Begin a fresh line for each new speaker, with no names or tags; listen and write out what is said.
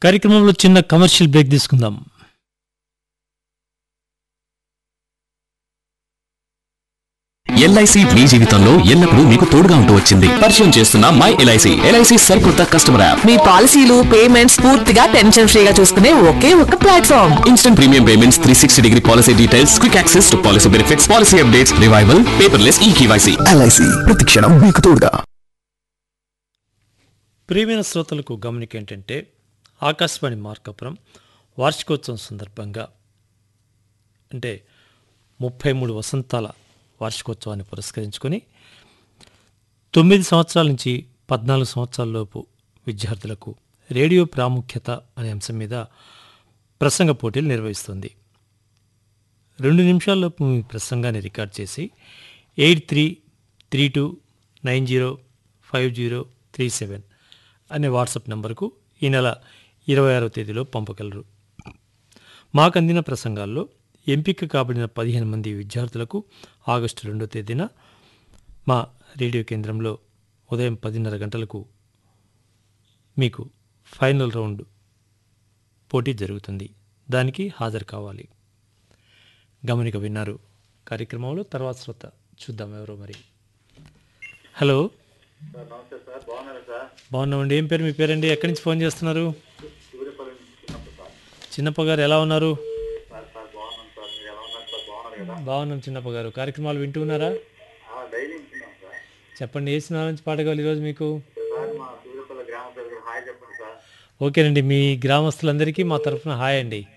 కార్యక్రమంలో చిన్న commercial break తీసుకుందాం
ఎల్ఐసి మీ జీవితంలో ఎల్లప్పుడూ మీకు తోడుగా ఉంటూ వచ్చింది పరిచయం చేస్తున్న మై ఎల్ఐసి ఎల్ఐసి సరికొత్త కస్టమర్ యాప్
మీ పాలసీలు పేమెంట్స్ పూర్తిగా టెన్షన్ ఫ్రీగా చూసుకునే ఒకే ఒక platform
instant premium payments three sixty degree policy details quick access to policy benefits policy updates revival paperless e KYC
LIC ప్రతిక్షణం మీకు తోడుగా
ప్రియమైన శ్రోతలకు గమనిక ఏంటంటే ఆకాశవాణి మార్కాపురం వార్షికోత్సవం సందర్భంగా అంటే ముప్పై మూడు వసంతాల వార్షికోత్సవాన్ని పురస్కరించుకొని తొమ్మిది సంవత్సరాల నుంచి పద్నాలుగు సంవత్సరాల లోపు విద్యార్థులకు రేడియో ప్రాముఖ్యత అనే అంశం మీద ప్రసంగ పోటీలు నిర్వహిస్తుంది రెండు నిమిషాల్లోపు మీ ప్రసంగాన్ని రికార్డ్ చేసి eight three three two nine zero five zero three seven అనే వాట్సాప్ నంబర్కు ఈ నెల ఇరవై ఆరవ తేదీలో పంపగలరు మాకు అందిన ప్రసంగాల్లో ఎంపిక కాబడిన పదిహేను మంది విద్యార్థులకు ఆగస్టు రెండో తేదీన మా రేడియో కేంద్రంలో ఉదయం పదిన్నర గంటలకు మీకు ఫైనల్ రౌండ్ పోటీ జరుగుతుంది దానికి హాజరు కావాలి గమనిక విన్నారు కార్యక్రమంలో తర్వాత శ్రోత చూద్దాం ఎవరో మరి హలో బాగున్నామండి ఏం పేరు మీ పేరండి ఎక్కడి నుంచి ఫోన్ చేస్తున్నారు చిన్నప్ప గారు ఎలా ఉన్నారు బాగున్నాం చిన్నప్ప గారు కార్యక్రమాలు వింటూ ఉన్నారా చెప్పండి ఏ సినిమా నుంచి పాట కావాలి ఈరోజు మీకు ఓకేనండి మీ గ్రామస్తులందరికీ మా తరఫున హాయ్ అండి